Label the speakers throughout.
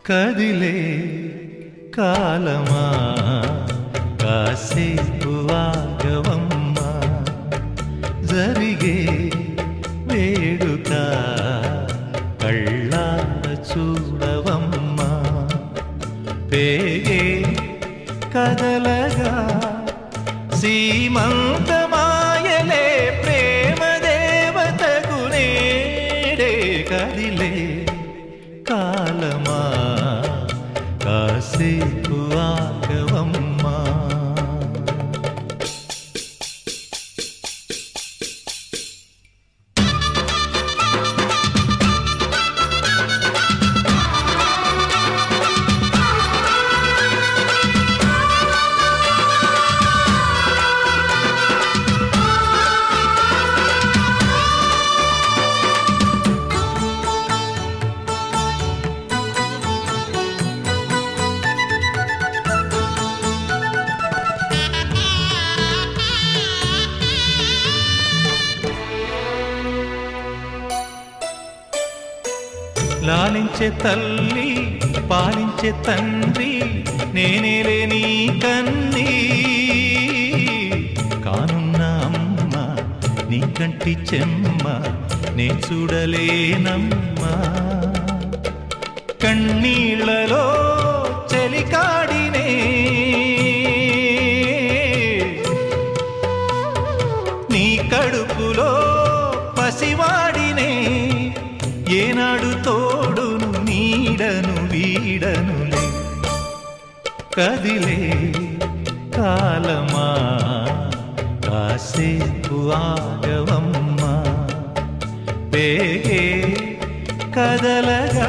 Speaker 1: కదిలే కాలమా కాసేపు ఆగవమ్మా జరిగే వేడుక కళ్ళార చూడవమ్మా పేగే కదలగా సీమంతమాయలే ప్రేమ దేవతకు నేడే కదిలే కాలమా కాసేపు ఆగవమ్మా లాలించే తల్లి పాలించే తండ్రి నేనేలే నీ కన్ని కానున్న అమ్మ నీ కంటి చెమ్మ నే చూడలేనమ్మా కన్నీళ్లలో చెలికాడినే నీ కడుపులో పసివాడినే ఏనాడు తోడును నీడను వీడనులే కదిలే కాలమా కాసేపు ఆగవమ్మా పేగే కదలగా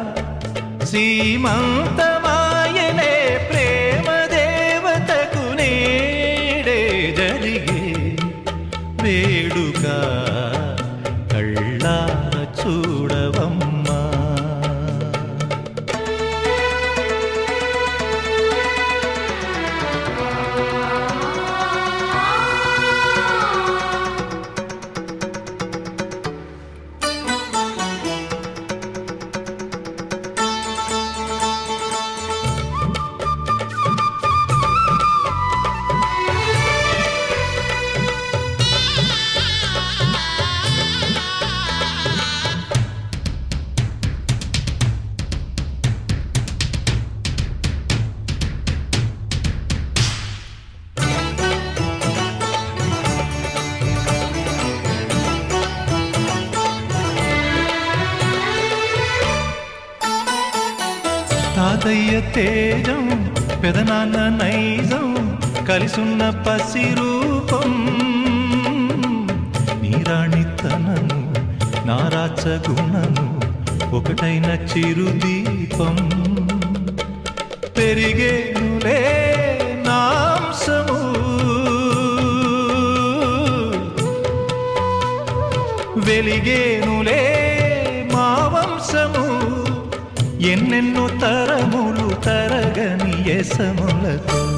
Speaker 1: సీమంతమాయనే ప్రేమ దేవతకు నేడే జరిగే వేడుక కళ్ళార చూడవమ్మా తాతయ్య తేజం పెదనాన్న నైజం కలిసున్న పసి రూపం నీరాణితనము నారాచ గుణము ఒకటైన చిరుదీపం పెరిగేనులే నాంసము వెలిగేనులే మా వంశము ఎన్నెన్నో తరములు తరగని ఎసములతో